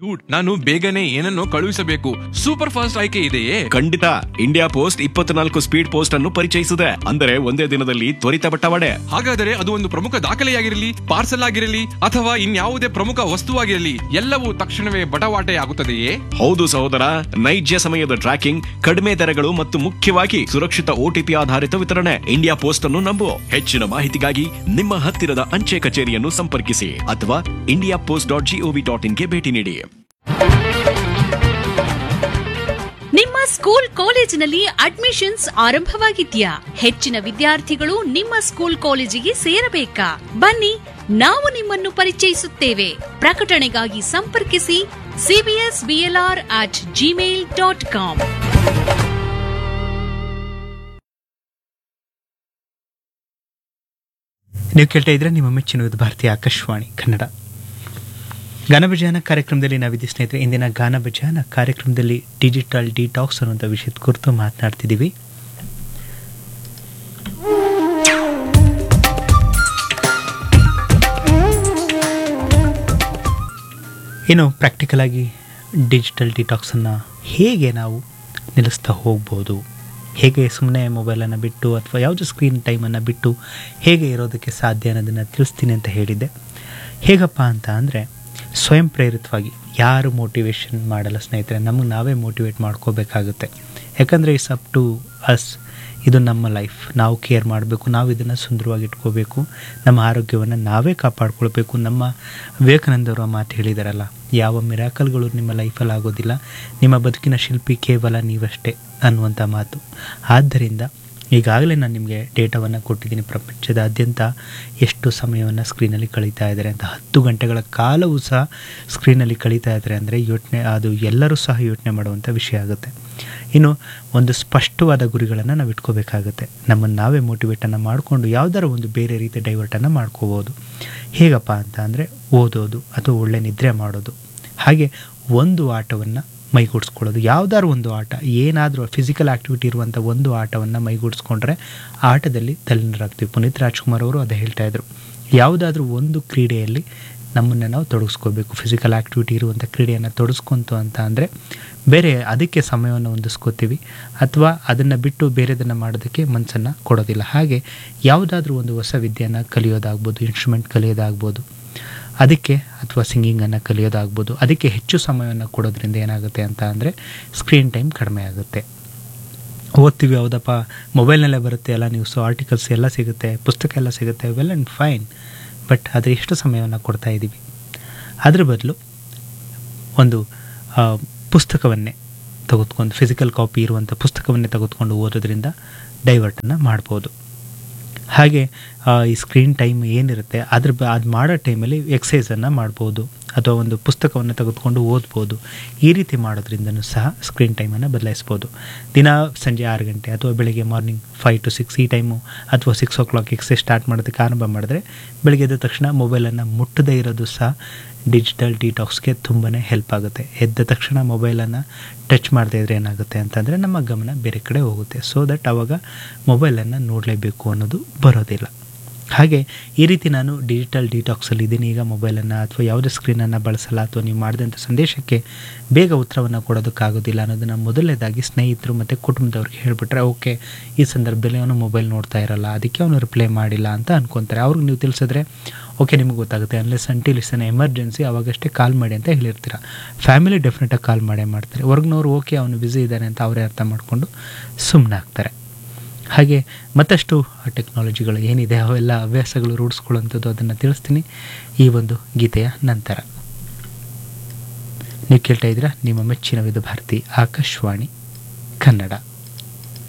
dude ನಾನು ಬೇಗನೆ ಏನನ್ನೋ ಕಳುಹಿಸಬೇಕು ಸೂಪರ್ ಫಾಸ್ಟ್ ಆಯ್ಕೆ ಇದೆಯೇ ಖಂಡಿತ ಇಂಡಿಯಾ ಪೋಸ್ಟ್ ಇಪ್ಪತ್ನಾಲ್ಕು ಸ್ಪೀಡ್ ಪೋಸ್ಟ್ ಅನ್ನು ಪರಿಚಯಿಸಿದೆ ಅಂದರೆ ಒಂದೇ ದಿನದಲ್ಲಿ ತ್ವರಿತ ಬಟ್ಟವಾಡೆ ಹಾಗಾದರೆ ಅದು ಒಂದು ಪ್ರಮುಖ ದಾಖಲೆಯಾಗಿರಲಿ ಪಾರ್ಸಲ್ ಆಗಿರಲಿ ಅಥವಾ ಇನ್ಯಾವುದೇ ಪ್ರಮುಖ ವಸ್ತುವಾಗಿರಲಿ ಎಲ್ಲವೂ ತಕ್ಷಣವೇ ಬಟವಾಟೆ ಆಗುತ್ತದೆಯೇ ಹೌದು ಸಹೋದರ ನೈಜ ಸಮಯದ ಟ್ರ್ಯಾಕಿಂಗ್ ಕಡಿಮೆ ದರಗಳು ಮತ್ತು ಮುಖ್ಯವಾಗಿ ಸುರಕ್ಷಿತ ಓಟಿಪಿ ಆಧಾರಿತ ವಿತರಣೆ ಇಂಡಿಯಾ ಪೋಸ್ಟ್ ಅನ್ನು ನಂಬು ಹೆಚ್ಚಿನ ಮಾಹಿತಿಗಾಗಿ ನಿಮ್ಮ ಹತ್ತಿರದ ಅಂಚೆ ಕಚೇರಿಯನ್ನು ಸಂಪರ್ಕಿಸಿ ಅಥವಾ India post dot GOV dot ಇನ್ಗೆ ಭೇಟಿ ನೀಡಿ ನಿಮ್ಮ ಸ್ಕೂಲ್ ಕಾಲೇಜಿನಲ್ಲಿ ಅಡ್ಮಿಷನ್ಸ್ ಆರಂಭವಾಗಿದ್ಯಾ ಹೆಚ್ಚಿನ ವಿದ್ಯಾರ್ಥಿಗಳು ನಿಮ್ಮ ಸ್ಕೂಲ್ ಕಾಲೇಜಿಗೆ ಸೇರಬೇಕಾ ಬನ್ನಿ ನಾವು ನಿಮ್ಮನ್ನು ಪರಿಚಯಿಸುತ್ತೇವೆ ಪ್ರಕಟಣೆಗಾಗಿ ಸಂಪರ್ಕಿಸಿ CBS BLR at Gmail dot com ನೀವು ಕೇಳ್ತಾ ಇದ್ರೆ ನಿಮ್ಮ ಮೆಚ್ಚಿನ ಭಾರತೀಯ ಆಕಾಶವಾಣಿ ಕನ್ನಡ ಗಾನಭಜಾನ ಕಾರ್ಯಕ್ರಮದಲ್ಲಿ ನಾವಿದ್ದ ಸ್ನೇಹಿತರೆ ಇಂದಿನ ಗಾನಭಜಾನ ಕಾರ್ಯಕ್ರಮದಲ್ಲಿ ಡಿಜಿಟಲ್ ಡಿಟಾಕ್ಸ್ ಅನ್ನುವಂಥ ವಿಷಯದ ಕುರಿತು ಮಾತನಾಡ್ತಿದ್ದೀವಿ ಇನ್ನು ಪ್ರಾಕ್ಟಿಕಲ್ ಆಗಿ ಡಿಜಿಟಲ್ ಡಿಟಾಕ್ಸನ್ನು ಹೇಗೆ ನಾವು ನಿಲ್ಲಿಸ್ತಾ ಹೋಗ್ಬೋದು ಹೇಗೆ ಸುಮ್ಮನೆ ಮೊಬೈಲನ್ನು ಬಿಟ್ಟು ಅಥವಾ ಯಾವುದೇ ಸ್ಕ್ರೀನ್ ಟೈಮನ್ನು ಬಿಟ್ಟು ಹೇಗೆ ಇರೋದಕ್ಕೆ ಸಾಧ್ಯ ಅನ್ನೋದನ್ನು ತಿಳಿಸ್ತೀನಿ ಅಂತ ಹೇಳಿದ್ದೆ ಹೇಗಪ್ಪ ಅಂತ ಅಂದರೆ ಸ್ವಯಂ ಪ್ರೇರಿತವಾಗಿ ಯಾರು ಮೋಟಿವೇಶನ್ ಮಾಡಲ್ಲ ಸ್ನೇಹಿತರೆ ನಮಗೆ ನಾವೇ ಮೋಟಿವೇಟ್ ಮಾಡ್ಕೋಬೇಕಾಗುತ್ತೆ ಯಾಕಂದರೆ ಇಟ್ಸ್ ಅಪ್ ಟು ಅಸ್ ಇದು ನಮ್ಮ ಲೈಫ್ ನಾವು ಕೇರ್ ಮಾಡಬೇಕು ನಾವು ಇದನ್ನು ಸುಂದರವಾಗಿ ಇಟ್ಕೋಬೇಕು ನಮ್ಮ ಆರೋಗ್ಯವನ್ನು ನಾವೇ ಕಾಪಾಡ್ಕೊಳ್ಬೇಕು ನಮ್ಮ ವಿವೇಕಾನಂದವರು ಆ ಮಾತು ಹೇಳಿದಾರಲ್ಲ ಯಾವ ಮಿರಾಕಲ್ಗಳು ನಿಮ್ಮ ಲೈಫಲ್ಲಿ ಆಗೋದಿಲ್ಲ ನಿಮ್ಮ ಬದುಕಿನ ಶಿಲ್ಪಿ ಕೇವಲ ನೀವಷ್ಟೇ ಅನ್ನುವಂಥ ಮಾತು ಆದ್ದರಿಂದ ಈಗಾಗಲೇ ನಾನು ನಿಮಗೆ ಡೇಟಾವನ್ನು ಕೊಟ್ಟಿದ್ದೀನಿ ಪ್ರಪಂಚದಾದ್ಯಂತ ಎಷ್ಟು ಸಮಯವನ್ನು ಸ್ಕ್ರೀನಲ್ಲಿ ಕಳೀತಾ ಇದ್ದಾರೆ ಅಂತ ಹತ್ತು ಗಂಟೆಗಳ ಕಾಲವೂ ಸಹ ಸ್ಕ್ರೀನಲ್ಲಿ ಕಳೀತಾ ಇದ್ದಾರೆ ಅಂದರೆ ಯೋಚನೆ ಅದು ಎಲ್ಲರೂ ಸಹ ಯೋಚನೆ ಮಾಡುವಂಥ ವಿಷಯ ಆಗುತ್ತೆ ಇನ್ನು ಒಂದು ಸ್ಪಷ್ಟವಾದ ಗುರಿಗಳನ್ನು ನಾವು ಇಟ್ಕೋಬೇಕಾಗುತ್ತೆ ನಮ್ಮನ್ನು ನಾವೇ ಮೋಟಿವೇಟನ್ನು ಮಾಡಿಕೊಂಡು ಯಾವುದಾರ ಒಂದು ಬೇರೆ ರೀತಿ ಡೈವರ್ಟನ್ನು ಮಾಡ್ಕೋಬೋದು ಹೇಗಪ್ಪ ಅಂತ ಅಂದರೆ ಓದೋದು ಅಥವಾ ಒಳ್ಳೆ ನಿದ್ರೆ ಮಾಡೋದು ಹಾಗೆ ಒಂದು ಆಟವನ್ನು ಮೈಗೂಡಿಸ್ಕೊಳ್ಳೋದು ಯಾವುದಾದ್ರು ಒಂದು ಆಟ ಏನಾದರೂ ಫಿಸಿಕಲ್ ಆ್ಯಕ್ಟಿವಿಟಿ ಇರುವಂಥ ಒಂದು ಆಟವನ್ನು ಮೈಗೂಡಿಸ್ಕೊಂಡ್ರೆ ಆಟದಲ್ಲಿ ತಲ್ಲೀನರಾಗ್ತೀವಿ ಪುನೀತ್ ರಾಜ್ಕುಮಾರ್ ಅವರು ಅದೇ ಹೇಳ್ತಾ ಇದ್ರು ಯಾವುದಾದ್ರೂ ಒಂದು ಕ್ರೀಡೆಯಲ್ಲಿ ನಮ್ಮನ್ನು ನಾವು ತೊಡಗಿಸ್ಕೋಬೇಕು ಫಿಸಿಕಲ್ ಆ್ಯಕ್ಟಿವಿಟಿ ಇರುವಂಥ ಕ್ರೀಡೆಯನ್ನು ತೊಡಗಿಸ್ಕೊಂತು ಅಂತ ಅಂದರೆ ಬೇರೆ ಅದಕ್ಕೆ ಸಮಯವನ್ನು ಹೊಂದಿಸ್ಕೋತೀವಿ ಅಥವಾ ಅದನ್ನು ಬಿಟ್ಟು ಬೇರೆದನ್ನು ಮಾಡೋದಕ್ಕೆ ಮನಸ್ಸನ್ನು ಕೊಡೋದಿಲ್ಲ ಹಾಗೆ ಯಾವುದಾದ್ರೂ ಒಂದು ಹೊಸ ವಿದ್ಯೆಯನ್ನು ಕಲಿಯೋದಾಗ್ಬೋದು ಇನ್ಸ್ಟ್ರೂಮೆಂಟ್ ಕಲಿಯೋದಾಗ್ಬೋದು ಅದಕ್ಕೆ ಅಥವಾ ಸಿಂಗಿಂಗನ್ನು ಕಲಿಯೋದಾಗ್ಬೋದು ಅದಕ್ಕೆ ಹೆಚ್ಚು ಸಮಯವನ್ನು ಕೊಡೋದ್ರಿಂದ ಏನಾಗುತ್ತೆ ಅಂತ ಅಂದರೆ ಸ್ಕ್ರೀನ್ ಟೈಮ್ ಕಡಿಮೆ ಆಗುತ್ತೆ ಓದ್ತೀವಿ ಹೌದಪ್ಪ ಮೊಬೈಲ್ನಲ್ಲೇ ಬರುತ್ತೆ ಎಲ್ಲ ನ್ಯೂಸು ಆರ್ಟಿಕಲ್ಸ್ ಎಲ್ಲ ಸಿಗುತ್ತೆ ಪುಸ್ತಕ ಎಲ್ಲ ಸಿಗುತ್ತೆ ವೆಲ್ ಆ್ಯಂಡ್ ಫೈನ್ ಬಟ್ ಆದರೆ ಎಷ್ಟು ಸಮಯವನ್ನು ಕೊಡ್ತಾ ಇದ್ದೀವಿ ಅದ್ರ ಬದಲು ಒಂದು ಆ, ಪುಸ್ತಕವನ್ನೇ ತೆಗೆದುಕೊಂಡು ಫಿಸಿಕಲ್ ಕಾಪಿ ಇರುವಂಥ ಪುಸ್ತಕವನ್ನೇ ತೆಗೆದುಕೊಂಡು ಓದೋದ್ರಿಂದ ಡೈವರ್ಟನ್ನು ಮಾಡ್ಬೋದು ಹಾಗೆ ಆ, ಈ ಸ್ಕ್ರೀನ್ ಟೈಮ್ ಏನಿರುತ್ತೆ ಅದ್ರ ಬ ಅದು ಮಾಡೋ ಟೈಮಲ್ಲಿ ಎಕ್ಸಸೈಸನ್ನು ಮಾಡ್ಬೋದು ಅಥವಾ ಒಂದು ಪುಸ್ತಕವನ್ನು ತೆಗೆದುಕೊಂಡು ಓದ್ಬೋದು ಈ ರೀತಿ ಮಾಡೋದ್ರಿಂದನೂ ಸಹ ಸ್ಕ್ರೀನ್ ಟೈಮನ್ನು ಬದಲಾಯಿಸ್ಬೋದು ದಿನ ಸಂಜೆ ಆರು ಗಂಟೆ ಅಥವಾ ಬೆಳಗ್ಗೆ ಮಾರ್ನಿಂಗ್ ಫೈವ್ ಟು ಸಿಕ್ಸ್ ಈ ಟೈಮು ಅಥವಾ six o'clock exercise start ಮಾಡೋದಕ್ಕೆ ಆರಂಭ ಮಾಡಿದ್ರೆ ಬೆಳಗ್ಗೆ ಎದ್ದ ತಕ್ಷಣ ಮೊಬೈಲನ್ನು ಮುಟ್ಟದೇ ಇರೋದು ಸಹ ಡಿಜಿಟಲ್ ಡಿಟಾಕ್ಸ್ಗೆ ತುಂಬಾ ಹೆಲ್ಪ್ ಆಗುತ್ತೆ ಎದ್ದ ತಕ್ಷಣ ಮೊಬೈಲನ್ನು ಟಚ್ ಮಾಡದೇ ಇದ್ರೆ ಏನಾಗುತ್ತೆ ಅಂತಂದರೆ ನಮ್ಮ ಗಮನ ಬೇರೆ ಕಡೆ ಹೋಗುತ್ತೆ ಸೊ ದಟ್ ಆವಾಗ ಮೊಬೈಲನ್ನು ನೋಡಲೇಬೇಕು ಅನ್ನೋದು ಬರೋದಿಲ್ಲ ಹಾಗೆ ಈ ರೀತಿ ನಾನು ಡಿಜಿಟಲ್ ಡಿಟಾಕ್ಸಲ್ಲಿ ಇದ್ದೀನಿ ಈಗ ಮೊಬೈಲನ್ನು ಅಥವಾ ಯಾವುದೇ ಸ್ಕ್ರೀನನ್ನು ಬಳಸಲ್ಲ ಅಥವಾ ನೀವು ಮಾಡಿದಂಥ ಸಂದೇಶಕ್ಕೆ ಬೇಗ ಉತ್ತರವನ್ನು ಕೊಡೋದಕ್ಕಾಗೋದಿಲ್ಲ ಅನ್ನೋದನ್ನು ಮೊದಲನೇದಾಗಿ ಸ್ನೇಹಿತರು ಮತ್ತು ಕುಟುಂಬದವ್ರಿಗೆ ಹೇಳಿಬಿಟ್ರೆ ಓಕೆ ಈ ಸಂದರ್ಭದಲ್ಲಿ ಅವನು ಮೊಬೈಲ್ ನೋಡ್ತಾ ಇರಲ್ಲ ಅದಕ್ಕೆ ಅವನು ರಿಪ್ಲೈ ಮಾಡಿಲ್ಲ ಅಂತ ಅನ್ಕೊತಾರೆ ಅವ್ರಿಗೆ ನೀವು ತಿಳಿಸಿದ್ರೆ ಓಕೆ ನಿಮಗೆ ಗೊತ್ತಾಗುತ್ತೆ ಅನ್ಲೆಸ್ ಅಂಟಿಲ್ ಇಸ್ತಾನೆ ಎಮರ್ಜೆನ್ಸಿ ಅವಾಗಷ್ಟೇ ಕಾಲ್ ಮಾಡಿ ಅಂತ ಹೇಳಿರ್ತೀರ ಫ್ಯಾಮಿಲಿ ಡೆಫಿನೆಟಾಗಿ ಕಾಲ್ ಮಾಡೇ ಮಾಡ್ತಾರೆ ಹೊರ್ಗಿನವ್ರು ಓಕೆ ಅವನು ಬ್ಯುಸಿ ಇದ್ದಾನೆ ಅಂತ ಅವರೇ ಅರ್ಥ ಮಾಡಿಕೊಂಡು ಸುಮ್ಮನೆ ಆಗ್ತಾರೆ ಹಾಗೆ ಮತ್ತಷ್ಟು ಟೆಕ್ನಾಲಜಿಗಳು ಏನಿದೆ ಅವೆಲ್ಲ ಅಭ್ಯಾಸಗಳು ರೂಢಿಸ್ಕೊಳ್ಳುವಂಥದ್ದು ಅದನ್ನು ತಿಳಿಸ್ತೀನಿ ಈ ಒಂದು ಗೀತೆಯ ನಂತರ ನೀವು ಕೇಳ್ತಾ ಇದ್ದೀರಾ ನಿಮ್ಮ ಮೆಚ್ಚಿನ ವಿಧ ಭಾರತಿ ಆಕಾಶವಾಣಿ ಕನ್ನಡ